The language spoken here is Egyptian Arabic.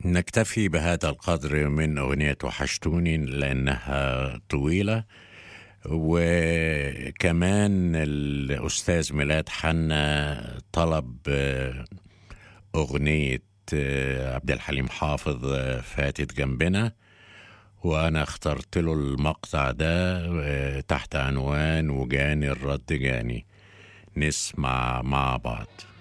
نكتفي بهذا القدر من أغنية وحشتوني لأنها طويلة وكمان الأستاذ ميلاد حنا طلب آه، أغنية آه، عبد الحليم حافظ آه، فاتت جنبنا وأنا اخترت له المقطع ده آه، تحت عنوان وجاني الرد جاني نسمع مع بعض